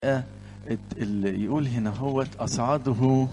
اللي يقول هنا هو أصعده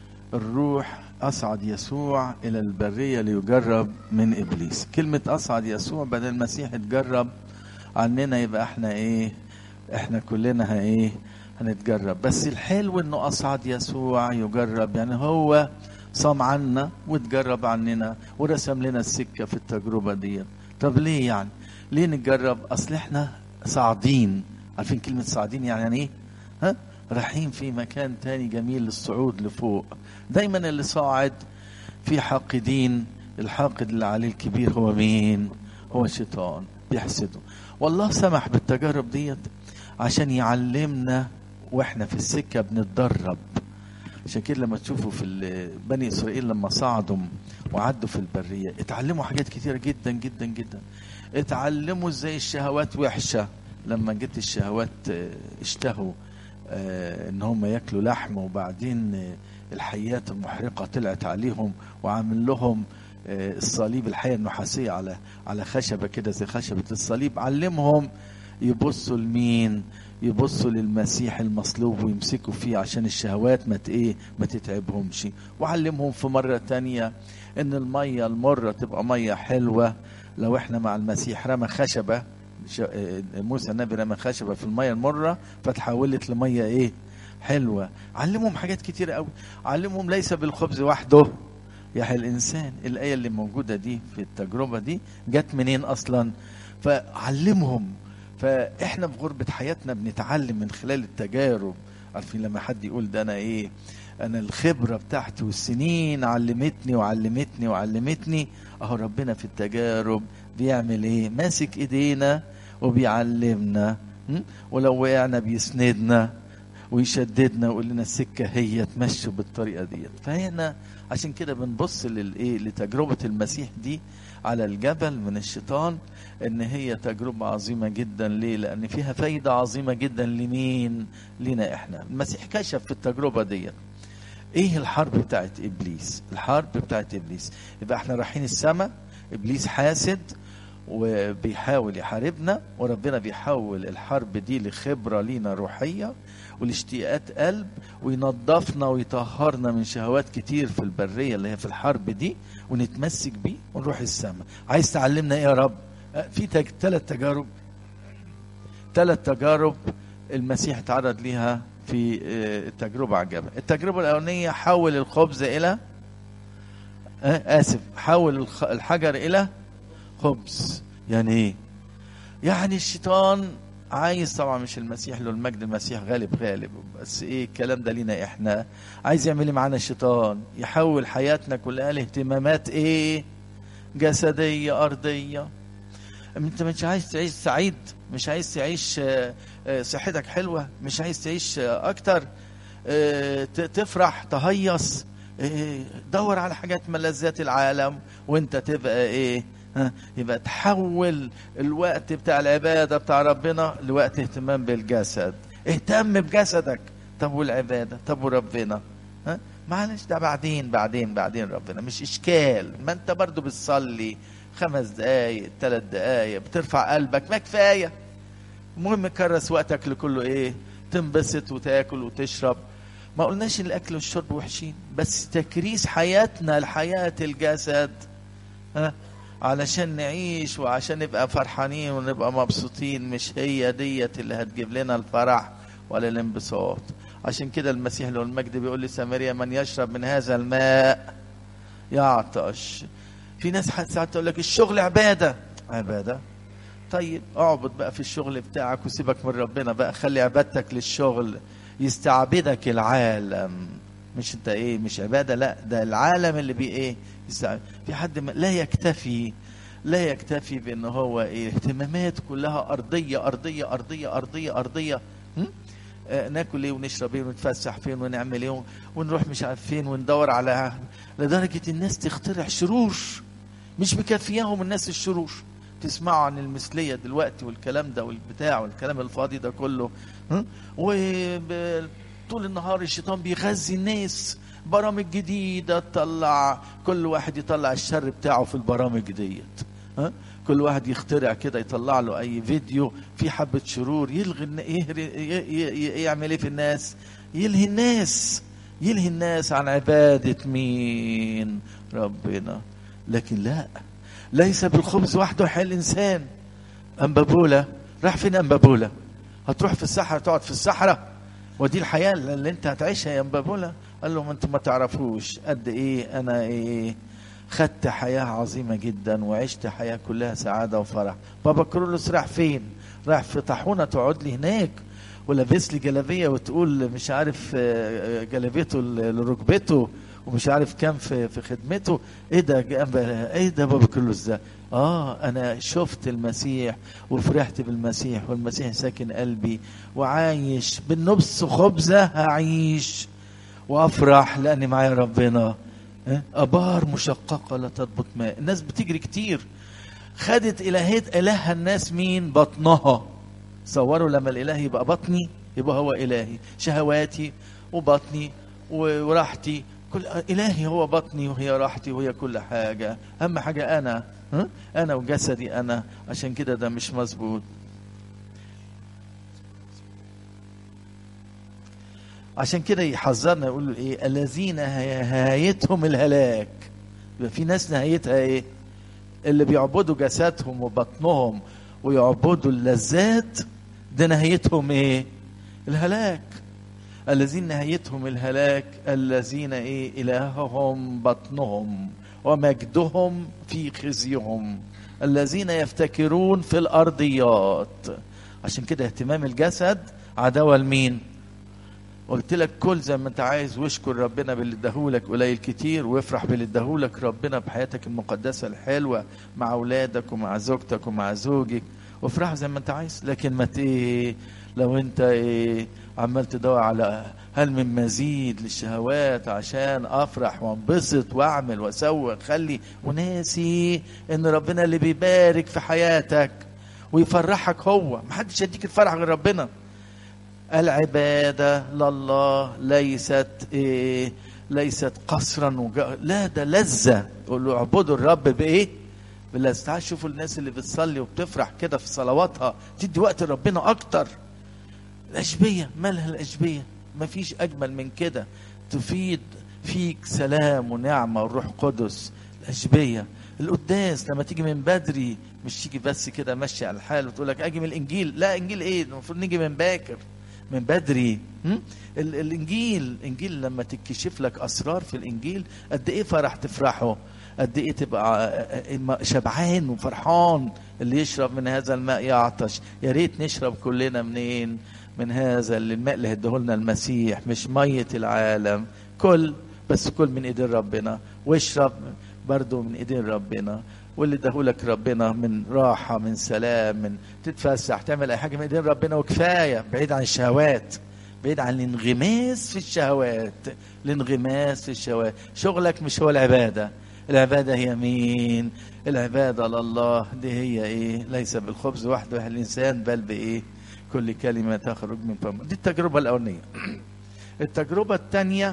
الروح أصعد يسوع إلى البرية ليجرب من إبليس كلمة أصعد يسوع بدل المسيح اتجرب عننا يبقى احنا ايه احنا كلنا ها ايه هنتجرب بس الحلو انه أصعد يسوع يجرب يعني هو صام عنا واتجرب عننا ورسم لنا السكة في التجربة دي طب ليه يعني ليه نتجرب اصل احنا صاعدين عارفين كلمة صاعدين يعني ايه ها رايحين في مكان تاني جميل للصعود لفوق دايما اللي صاعد في حاقدين الحاقد اللي عليه الكبير هو مين هو الشيطان بيحسده والله سمح بالتجارب ديت عشان يعلمنا واحنا في السكة بنتدرب عشان كده لما تشوفوا في بني اسرائيل لما صعدوا وعدوا في البرية اتعلموا حاجات كتيرة جدا جدا جدا اتعلموا ازاي الشهوات وحشة لما جت الشهوات اشتهوا آه ان هم ياكلوا لحم وبعدين آه الحيات المحرقه طلعت عليهم وعامل لهم آه الصليب الحيه النحاسيه على على خشبه كده زي خشبه الصليب علمهم يبصوا لمين يبصوا للمسيح المصلوب ويمسكوا فيه عشان الشهوات ما ايه ما تتعبهمش وعلمهم في مره تانية ان الميه المره تبقى ميه حلوه لو احنا مع المسيح رمى خشبه موسى النبي رمى خشبه في الميه المره فتحولت لميه ايه حلوه علمهم حاجات كتير قوي علمهم ليس بالخبز وحده يحيى الانسان الايه اللي موجوده دي في التجربه دي جت منين اصلا فعلمهم فاحنا في غربه حياتنا بنتعلم من خلال التجارب عارفين لما حد يقول ده انا ايه انا الخبره بتاعتي والسنين علمتني وعلمتني وعلمتني اهو ربنا في التجارب بيعمل ايه ماسك ايدينا وبيعلمنا ولو وقعنا بيسندنا ويشددنا ويقول لنا السكه هي تمشوا بالطريقه ديت فهنا عشان كده بنبص للايه لتجربه المسيح دي على الجبل من الشيطان ان هي تجربه عظيمه جدا ليه لان فيها فايده عظيمه جدا لمين لنا احنا المسيح كشف في التجربه ديت ايه الحرب بتاعت ابليس الحرب بتاعت ابليس يبقى احنا رايحين السماء ابليس حاسد وبيحاول يحاربنا وربنا بيحول الحرب دي لخبرة لينا روحية والاشتياقات قلب وينظفنا ويطهرنا من شهوات كتير في البرية اللي هي في الحرب دي ونتمسك بيه ونروح السماء عايز تعلمنا ايه يا رب في تج... ثلاث تجارب ثلاث تجارب المسيح تعرض ليها في التجربة على الجبل التجربة الأولانية حول الخبز إلى آسف حول الحجر إلى خبز يعني ايه يعني الشيطان عايز طبعا مش المسيح له المجد المسيح غالب غالب بس ايه الكلام ده لينا احنا عايز يعمل معانا الشيطان يحول حياتنا كلها لاهتمامات ايه جسديه ارضيه انت مش عايز تعيش سعيد مش عايز تعيش صحتك حلوه مش عايز تعيش اكتر تفرح تهيص دور على حاجات ملذات العالم وانت تبقى ايه يبقى تحول الوقت بتاع العبادة بتاع ربنا لوقت اهتمام بالجسد اهتم بجسدك طب والعبادة طب وربنا ها معلش ده بعدين بعدين بعدين ربنا مش اشكال ما انت برضو بتصلي خمس دقايق ثلاث دقايق بترفع قلبك ما كفاية المهم كرس وقتك لكله ايه تنبسط وتاكل وتشرب ما قلناش الاكل والشرب وحشين بس تكريس حياتنا لحياة الجسد ها علشان نعيش وعشان نبقى فرحانين ونبقى مبسوطين مش هي ديت اللي هتجيب لنا الفرح ولا الانبساط عشان كده المسيح له المجد بيقول لسامريا من يشرب من هذا الماء يعطش في ناس ساعات تقول لك الشغل عباده عباده طيب اعبد بقى في الشغل بتاعك وسيبك من ربنا بقى خلي عبادتك للشغل يستعبدك العالم مش انت ايه مش عباده لا ده العالم اللي بي ايه في حد لا يكتفي لا يكتفي بان هو ايه اهتمامات كلها ارضيه ارضيه ارضيه ارضيه ارضيه آه ناكل ايه ونشرب ايه ونتفسح فين ونعمل ايه ونروح مش عارف فين وندور على لدرجه الناس تخترع شرور مش مكفياهم الناس الشرور تسمعوا عن المثليه دلوقتي والكلام ده والبتاع والكلام الفاضي ده كله وطول النهار الشيطان بيغذي الناس برامج جديدة تطلع كل واحد يطلع الشر بتاعه في البرامج ديت ها كل واحد يخترع كده يطلع له اي فيديو في حبه شرور يلغي الن- يهري ي- ي- يعمل ايه في الناس يلهي الناس يلهي الناس عن عباده مين ربنا لكن لا ليس بالخبز وحده يحيى الانسان امبابولا راح فين امبابولا هتروح في الصحراء تقعد في الصحراء ودي الحياه اللي انت هتعيشها يا امبابولا قال لهم انتم ما تعرفوش قد ايه انا ايه خدت حياه عظيمه جدا وعشت حياه كلها سعاده وفرح بابا كرولوس راح فين راح في طاحونه تقعد لي هناك ولابس لي جلابيه وتقول مش عارف آه، جلابيته ل- لركبته ومش عارف كام في في خدمته ايه ده جنب- ايه ده بابا كرولوس ده اه انا شفت المسيح وفرحت بالمسيح والمسيح ساكن قلبي وعايش بالنبس خبزه هعيش وافرح لاني معايا ربنا اه؟ ابار مشققه لا تضبط ماء الناس بتجري كتير خدت الهيه الهها الناس مين بطنها صوروا لما الاله يبقى بطني يبقى هو الهي شهواتي وبطني و- وراحتي كل الهي هو بطني وهي راحتي وهي كل حاجه اهم حاجه انا ها؟ انا وجسدي انا عشان كده ده مش مظبوط عشان كده يحذرنا يقول له ايه الذين نهايتهم الهلاك يبقى في ناس نهايتها ايه اللي بيعبدوا جسدهم وبطنهم ويعبدوا اللذات ده نهايتهم ايه الهلاك الذين نهايتهم الهلاك الذين ايه الههم بطنهم ومجدهم في خزيهم الذين يفتكرون في الارضيات عشان كده اهتمام الجسد عداوه لمين قلت لك كل زي ما انت عايز واشكر ربنا باللي اداهولك قليل كتير وافرح باللي اداهولك ربنا بحياتك المقدسه الحلوه مع اولادك ومع زوجتك ومع زوجك وافرح زي ما انت عايز لكن ما ت- ايه لو انت ايه عمال تدور على هل من مزيد للشهوات عشان افرح وانبسط واعمل واسوي واخلي وناسي ان ربنا اللي بيبارك في حياتك ويفرحك هو محدش يديك الفرح غير ربنا العبادة لله ليست إيه ليست قصرا وج... لا ده لذة قول له اعبدوا الرب بإيه باللذة تعال شوفوا الناس اللي بتصلي وبتفرح كده في صلواتها تدي وقت لربنا أكتر الأشبية مالها الأشبية مفيش أجمل من كده تفيد فيك سلام ونعمة والروح قدس الأشبية القداس لما تيجي من بدري مش تيجي بس كده ماشي على الحال وتقول لك اجي من الانجيل لا انجيل ايه المفروض نيجي من باكر من بدري م? ال- الانجيل الانجيل لما تكشف لك اسرار في الانجيل قد ايه فرح تفرحه قد ايه تبقى شبعان وفرحان اللي يشرب من هذا الماء يعطش يا ريت نشرب كلنا منين من هذا اللي الماء اللي هديهولنا المسيح مش ميه العالم كل بس كل من ايدين ربنا واشرب برضو من ايدين ربنا واللي اداهولك ربنا من راحه من سلام من تتفسح تعمل اي حاجه من ايدين ربنا وكفايه بعيد عن الشهوات بعيد عن الانغماس في الشهوات الانغماس في الشهوات شغلك مش هو العباده العباده هي مين العباده لله دي هي ايه ليس بالخبز وحده يحيى الانسان بل بايه كل كلمه تخرج من فمه دي التجربه الاولانيه التجربه الثانيه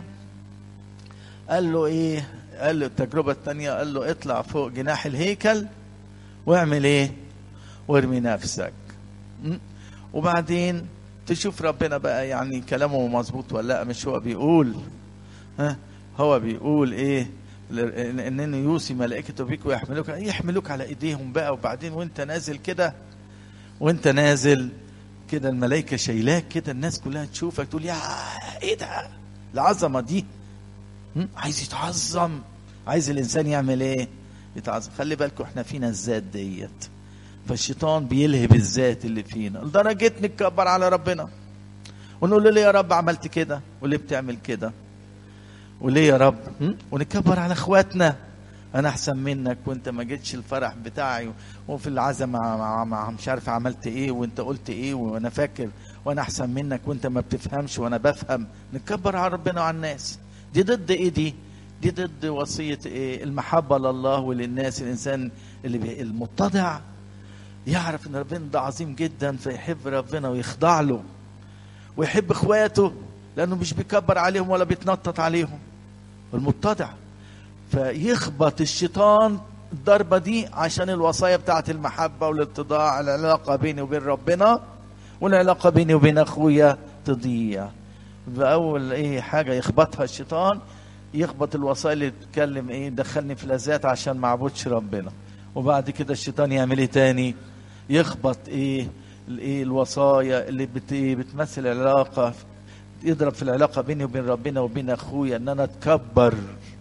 قال له ايه قال له التجربة الثانية قال له اطلع فوق جناح الهيكل واعمل ايه وارمي نفسك م? وبعدين تشوف ربنا بقى يعني كلامه مظبوط ولا لا مش هو بيقول ها هو بيقول ايه انني يوصي ملائكته بيك ويحملوك يحملوك على ايديهم بقى وبعدين وانت نازل كده وانت نازل كده الملائكة شايلاك كده الناس كلها تشوفك تقول يا ايه ده العظمة دي م? عايز يتعظم عايز الانسان يعمل ايه يتعظم خلي بالكم احنا فينا الذات ديت فالشيطان بيلهب الذات اللي فينا لدرجه نتكبر على ربنا ونقول له ليه يا رب عملت كده وليه بتعمل كده وليه يا رب م? ونكبر على اخواتنا انا احسن منك وانت ما جيتش الفرح بتاعي وفي العزاء مع, مع, مع مش عارف عملت ايه وانت قلت ايه وانا فاكر وانا احسن منك وانت ما بتفهمش وانا بفهم نكبر على ربنا وعلى الناس دي ضد ايه دي دي ضد وصية إيه؟ المحبة لله وللناس الإنسان اللي بي... المتضع يعرف إن ربنا ده عظيم جدا فيحب ربنا ويخضع له ويحب إخواته لأنه مش بيكبر عليهم ولا بيتنطط عليهم المتضع فيخبط الشيطان الضربة دي عشان الوصايا بتاعت المحبة والاتضاع العلاقة بيني وبين ربنا والعلاقة بيني وبين أخويا تضيع بأول إيه حاجة يخبطها الشيطان يخبط الوصايا اللي تتكلم إيه دخلني في لذات عشان ما اعبدش ربنا وبعد كده الشيطان يعمل إيه تاني يخبط إيه الإيه الوصايا اللي بت إيه بتمثل العلاقة يضرب في العلاقة بيني وبين ربنا وبين أخويا إن أنا أتكبر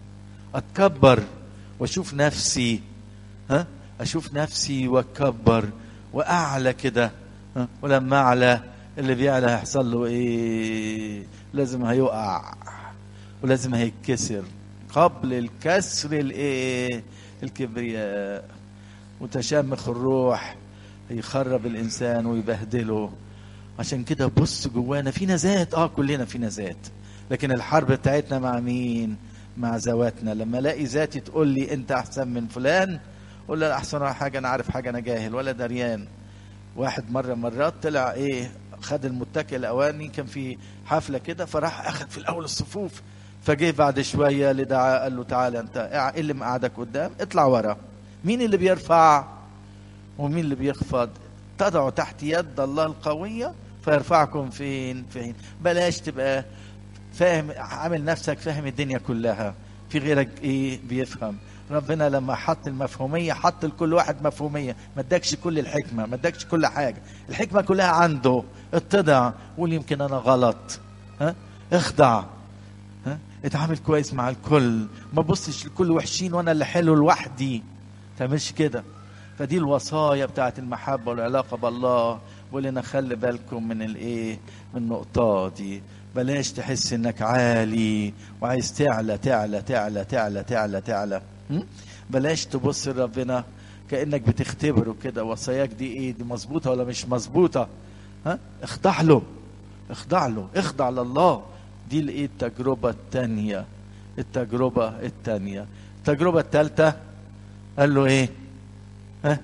أتكبر واشوف نفسي ها اشوف نفسي واتكبر واعلى كده ها ولما اعلى اللي بيعلى هيحصل له ايه لازم هيقع ولازم هيتكسر قبل الكسر الايه الكبرياء وتشامخ الروح يخرب الانسان ويبهدله عشان كده بص جوانا في نزات اه كلنا في نزات لكن الحرب بتاعتنا مع مين مع ذواتنا لما الاقي ذاتي تقول لي انت احسن من فلان اقول لا احسن ولا حاجه انا عارف حاجه انا جاهل ولا دريان واحد مره مرات طلع ايه خد المتكئ الاواني كان في حفله كده فراح اخد في الاول الصفوف فجه بعد شويه لدعاء قال له تعالى انت ايه اللي مقعدك قدام اطلع ورا مين اللي بيرفع ومين اللي بيخفض تضعوا تحت يد الله القويه فيرفعكم فين فين بلاش تبقى فاهم عامل نفسك فاهم الدنيا كلها في غيرك ايه بيفهم ربنا لما حط المفهومية حط لكل واحد مفهومية ما ادكش كل الحكمة ما ادكش كل حاجة الحكمة كلها عنده اتضع قول يمكن انا غلط ها اخضع ها اتعامل كويس مع الكل ما بصش لكل وحشين وانا اللي حلو لوحدي تعملش كده فدي الوصايا بتاعت المحبة والعلاقة بالله واللي نخلي بالكم من الايه من النقطة دي بلاش تحس انك عالي وعايز تعلى تعلى تعلى تعلى تعلى تعلى م? بلاش تبص لربنا كانك بتختبره كده وصاياك دي ايه دي مظبوطه ولا مش مظبوطه ها اخضع له اخضع له اخضع لله دي الايه التجربه الثانيه التجربه الثانيه التجربه الثالثه قال له ايه ها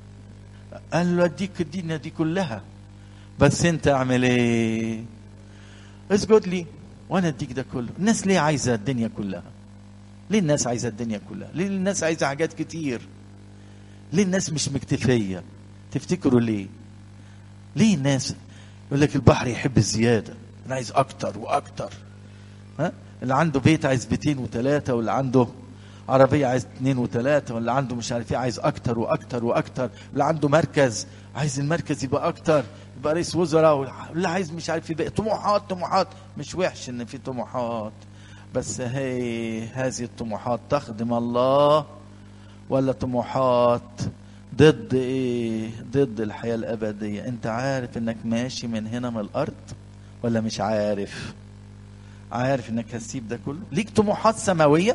قال له اديك الدنيا دي كلها بس انت اعمل ايه اسجد لي وانا اديك ده كله الناس ليه عايزه الدنيا كلها ليه الناس عايزه الدنيا كلها ليه الناس عايزه حاجات كتير ليه الناس مش مكتفيه تفتكروا ليه ليه الناس يقول لك البحر يحب الزياده انا عايز اكتر واكتر ها اللي عنده بيت عايز بيتين وثلاثه واللي عنده عربية عايز اثنين وثلاثة واللي عنده مش عارف ايه عايز أكتر وأكتر وأكتر اللي عنده مركز عايز المركز يبقى أكتر يبقى رئيس وزراء واللي عايز مش عارف يبقى طموحات طموحات مش وحش إن في طموحات بس هي هذه الطموحات تخدم الله ولا طموحات ضد ايه ضد الحياة الأبدية أنت عارف إنك ماشي من هنا من الأرض ولا مش عارف عارف إنك هتسيب ده كله ليك طموحات سماوية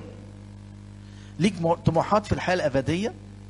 ليك طموحات في الحياه الابديه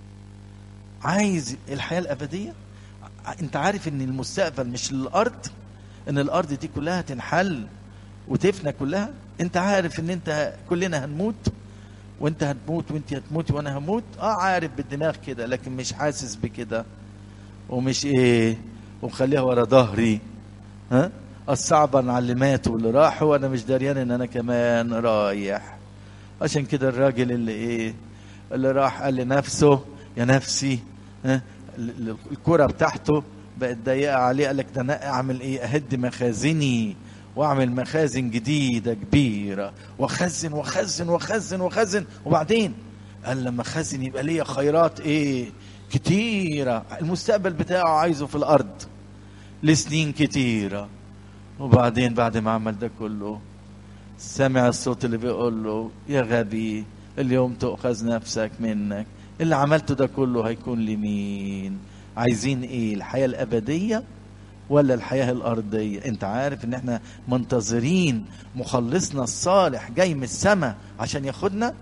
عايز الحياه الابديه انت عارف ان المستقبل مش للارض ان الارض دي كلها تنحل وتفنى كلها انت عارف ان انت كلنا هنموت وانت هتموت وانت هتموت وانا هموت اه عارف بالدماغ كده لكن مش حاسس بكده ومش ايه ومخليها ورا ظهري ها الصعبا على اللي ماتوا واللي راحوا وانا مش دريان ان انا كمان رايح عشان كده الراجل اللي ايه اللي راح قال لنفسه يا نفسي ها الكرة بتاعته بقت ضيقة عليه قال لك ده انا اعمل ايه اهد مخازني واعمل مخازن جديدة كبيرة واخزن واخزن واخزن واخزن وبعدين قال لما خزن يبقى ليا خيرات ايه كتيرة المستقبل بتاعه عايزه في الارض لسنين كتيرة وبعدين بعد ما عمل ده كله سمع الصوت اللي بيقول له يا غبي اليوم تؤخذ نفسك منك اللي عملته ده كله هيكون لمين عايزين ايه الحياة الأبدية ولا الحياة الأرضية انت عارف ان احنا منتظرين مخلصنا الصالح جاي من السماء عشان ياخدنا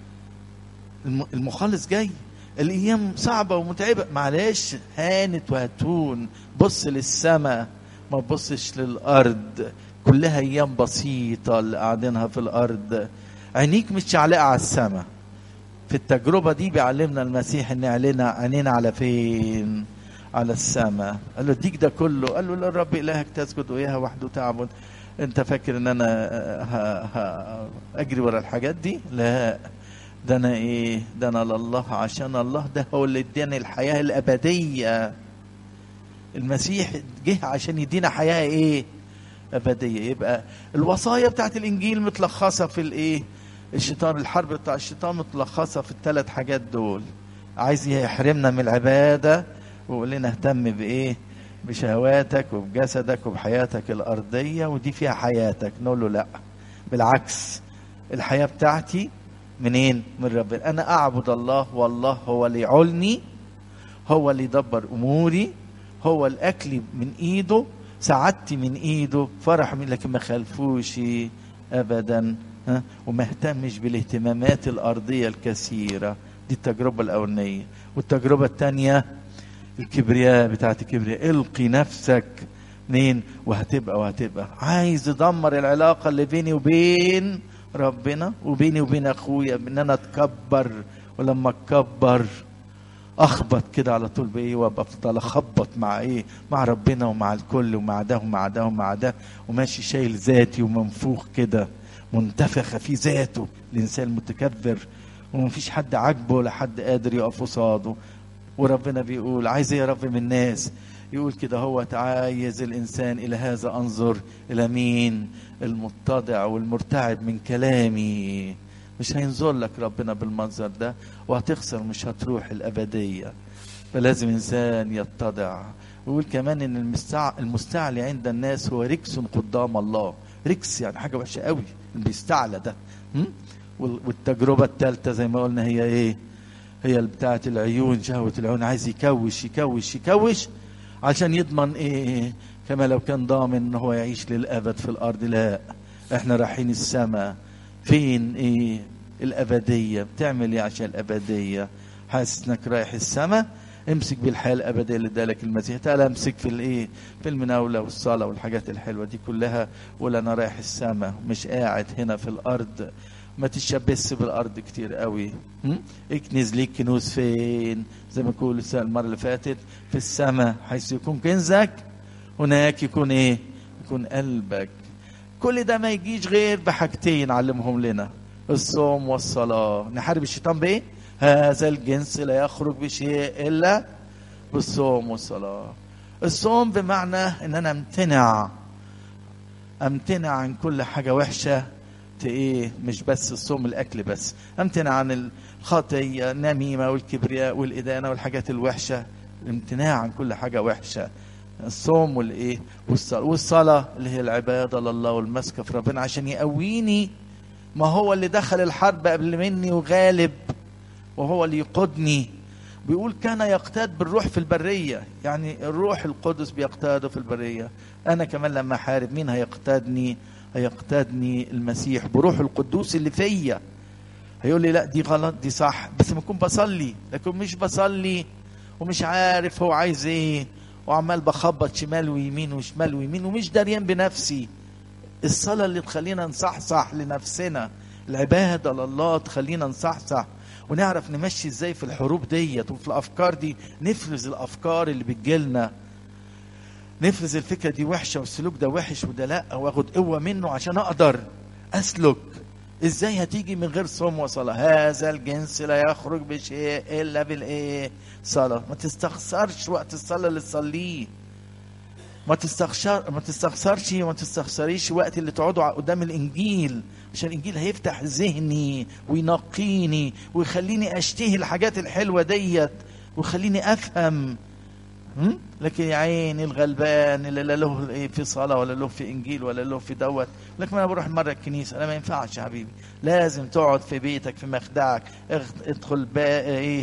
المخلص جاي الايام صعبة ومتعبة معلش هانت وهتون بص للسماء ما تبصش للأرض كلها ايام بسيطه اللي قاعدينها في الارض عينيك مش علقه على السماء في التجربه دي بيعلمنا المسيح ان علينا عينينا على فين على السماء قال له اديك ده كله قال له للرب الهك تسجد واياها وحده تعبد انت فاكر ان انا ها ها اجري ورا الحاجات دي لا ده انا ايه ده انا لله عشان الله ده هو اللي اداني الحياه الابديه المسيح جه عشان يدينا حياه ايه ابديه يبقى الوصايا بتاعت الانجيل متلخصه في الايه الشيطان الحرب بتاع الشيطان متلخصه في الثلاث حاجات دول عايز يحرمنا من العباده ويقول لنا اهتم بايه بشهواتك وبجسدك وبحياتك الارضيه ودي فيها حياتك نقول له لا بالعكس الحياه بتاعتي منين من ربنا انا اعبد الله والله هو اللي يعولني هو اللي يدبر اموري هو الاكل من ايده سعادتي من ايده فرح من لكن ما خلفوش ابدا ها وما اهتمش بالاهتمامات الارضيه الكثيره دي التجربه الاولانيه والتجربه الثانيه الكبرياء بتاعت الكبرياء القي نفسك منين وهتبقى وهتبقى عايز ادمر العلاقه اللي بيني وبين ربنا وبيني وبين اخويا ان انا اتكبر ولما اتكبر اخبط كده على طول بايه وابقى افضل اخبط مع ايه مع ربنا ومع الكل ومع ده ومع ده ومع ده وماشي شايل ذاتي ومنفوخ كده منتفخه في ذاته الانسان المتكبر ومفيش حد عاجبه ولا حد قادر يقف قصاده وربنا بيقول عايز ايه يا رب من الناس يقول كده هو عايز الانسان الى هذا انظر الى مين المتضع والمرتعب من كلامي مش هينظر لك ربنا بالمنظر ده وهتخسر مش هتروح الابديه فلازم انسان يتضع ويقول كمان ان المستع... المستعلي عند الناس هو ركس قدام الله ركس يعني حاجه وحشه قوي اللي بيستعلى ده م? والتجربه الثالثه زي ما قلنا هي ايه هي بتاعه العيون شهوه العيون عايز يكوش يكوش يكوش عشان يضمن ايه كما لو كان ضامن ان هو يعيش للابد في الارض لا احنا رايحين السماء فين ايه الابديه بتعمل ايه عشان الابديه حاسس انك رايح السماء امسك بالحياه الابديه اللي ادالك المسيح تعالى امسك في الايه في المناوله والصلاه والحاجات الحلوه دي كلها ولا انا رايح السماء مش قاعد هنا في الارض ما تشبثش بالارض كتير قوي اكنز ليك كنوز فين زي ما كل المره اللي فاتت في السماء حيث يكون كنزك هناك يكون ايه يكون قلبك كل ده ما يجيش غير بحاجتين علمهم لنا الصوم والصلاة نحارب الشيطان بإيه؟ هذا الجنس لا يخرج بشيء إلا بالصوم والصلاة الصوم بمعنى إن أنا أمتنع أمتنع عن كل حاجة وحشة إيه مش بس الصوم الأكل بس أمتنع عن الخطية النميمة والكبرياء والإدانة والحاجات الوحشة الامتناع عن كل حاجة وحشة الصوم والايه والصلاه والصلاه اللي هي العباده لله والمسكه في ربنا عشان يقويني ما هو اللي دخل الحرب قبل مني وغالب وهو اللي يقودني بيقول كان يقتاد بالروح في البريه يعني الروح القدس بيقتاده في البريه انا كمان لما احارب مين هيقتادني هيقتادني المسيح بروح القدوس اللي فيا هيقول لي لا دي غلط دي صح بس ما اكون بصلي لكن مش بصلي ومش عارف هو عايز ايه وعمال بخبط شمال ويمين وشمال ويمين ومش داريان بنفسي الصلاة اللي تخلينا نصحصح لنفسنا العبادة لله تخلينا نصحصح ونعرف نمشي ازاي في الحروب ديت وفي الافكار دي نفرز الافكار اللي بتجيلنا نفرز الفكرة دي وحشة والسلوك ده وحش وده لا واخد قوة منه عشان اقدر اسلك ازاي هتيجي من غير صوم وصلاة هذا الجنس لا يخرج بشيء الا بالايه صلاة ما تستخسرش وقت الصلاة اللي تصليه ما تستخسر ما تستخسرش وما تستخسريش وقت اللي تقعدوا قدام الانجيل عشان الانجيل هيفتح ذهني وينقيني ويخليني اشتهي الحاجات الحلوه ديت ويخليني افهم لكن يا عيني الغلبان اللي لا له في صلاه ولا له في انجيل ولا له في دوت لكن انا بروح مره الكنيسه انا ما ينفعش يا حبيبي لازم تقعد في بيتك في مخدعك ادخل بقى ايه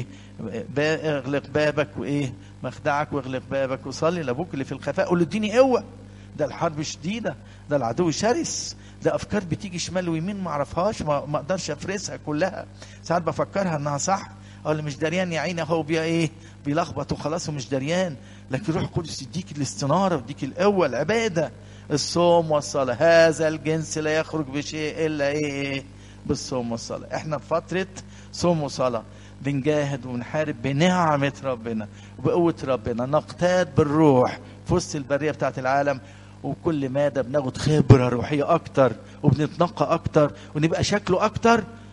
با اغلق بابك وايه مخدعك واغلق بابك وصلي لابوك اللي في الخفاء قول له اديني قوه ده الحرب شديده ده العدو شرس ده افكار بتيجي شمال ويمين ما اعرفهاش ما اقدرش افرسها كلها ساعات بفكرها انها صح او اللي مش دريان يا عيني هو بيا ايه بيلخبط وخلاص ومش دريان لكن روح القدس يديك الاستناره ويديك القوه العباده الصوم والصلاه هذا الجنس لا يخرج بشيء الا ايه بالصوم والصلاه احنا في فتره صوم وصلاه بنجاهد وبنحارب بنعمة ربنا وبقوة ربنا نقتاد بالروح في وسط البرية بتاعت العالم وكل مادة بناخد خبرة روحية أكتر وبنتنقى أكتر ونبقى شكله أكتر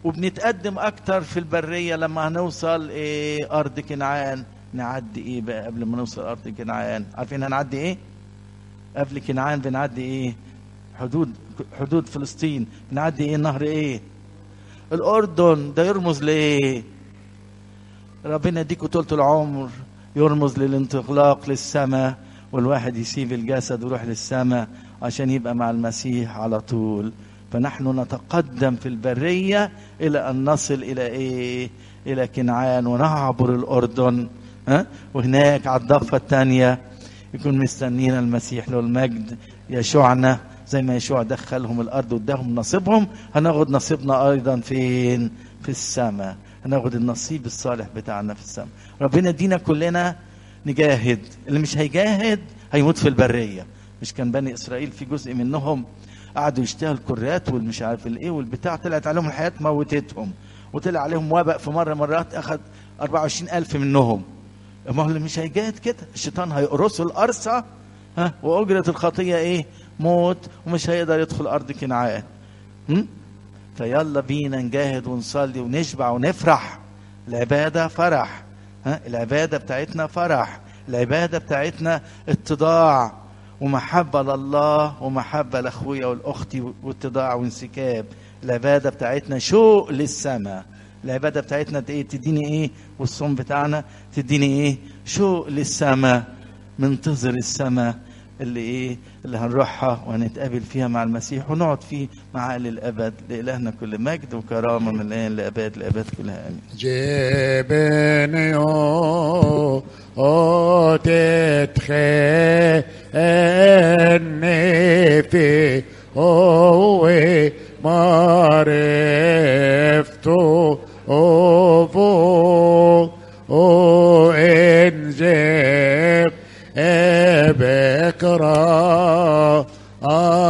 وبنتقدم اكتر في البريه لما هنوصل ايه ارض كنعان نعدي ايه بقى قبل ما نوصل ارض كنعان عارفين هنعدي ايه قبل كنعان بنعدي ايه حدود حدود فلسطين بنعدي ايه نهر ايه الاردن ده يرمز لايه ربنا يديكوا طولة العمر يرمز للانطلاق للسماء والواحد يسيب الجسد ويروح للسماء عشان يبقى مع المسيح على طول فنحن نتقدم في البرية إلى أن نصل إلى إيه إلى كنعان ونعبر الأردن ها وهناك على الضفة الثانية يكون مستنينا المسيح له المجد يشوعنا زي ما يشوع دخلهم الأرض واداهم نصيبهم هناخد نصيبنا أيضا فين في السماء هناخد النصيب الصالح بتاعنا في السماء ربنا يدينا كلنا نجاهد اللي مش هيجاهد هيموت في البرية مش كان بني إسرائيل في جزء منهم قعدوا يشتهوا الكرات والمش عارف الايه والبتاع طلعت عليهم الحياة موتتهم وطلع عليهم وباء في مرة مرات أخذ 24 ألف منهم ما هو اللي مش هيجاهد كده الشيطان هيقرصه القرصة ها وأجرة الخطية إيه موت ومش هيقدر يدخل أرض كنعان هم؟ فيلا بينا نجاهد ونصلي ونشبع ونفرح العبادة فرح ها العبادة بتاعتنا فرح العبادة بتاعتنا اتضاع ومحبة لله ومحبة لأخويا والأختي واتضاع وانسكاب العبادة بتاعتنا شوق للسماء العبادة بتاعتنا ايه تديني ايه والصوم بتاعنا تديني ايه شوق للسماء منتظر السماء اللي ايه اللي هنروحها وهنتقابل فيها مع المسيح ونقعد فيه معاه للابد لالهنا كل مجد وكرامه من الان لابد لابد كلها امين جبني او تتخني في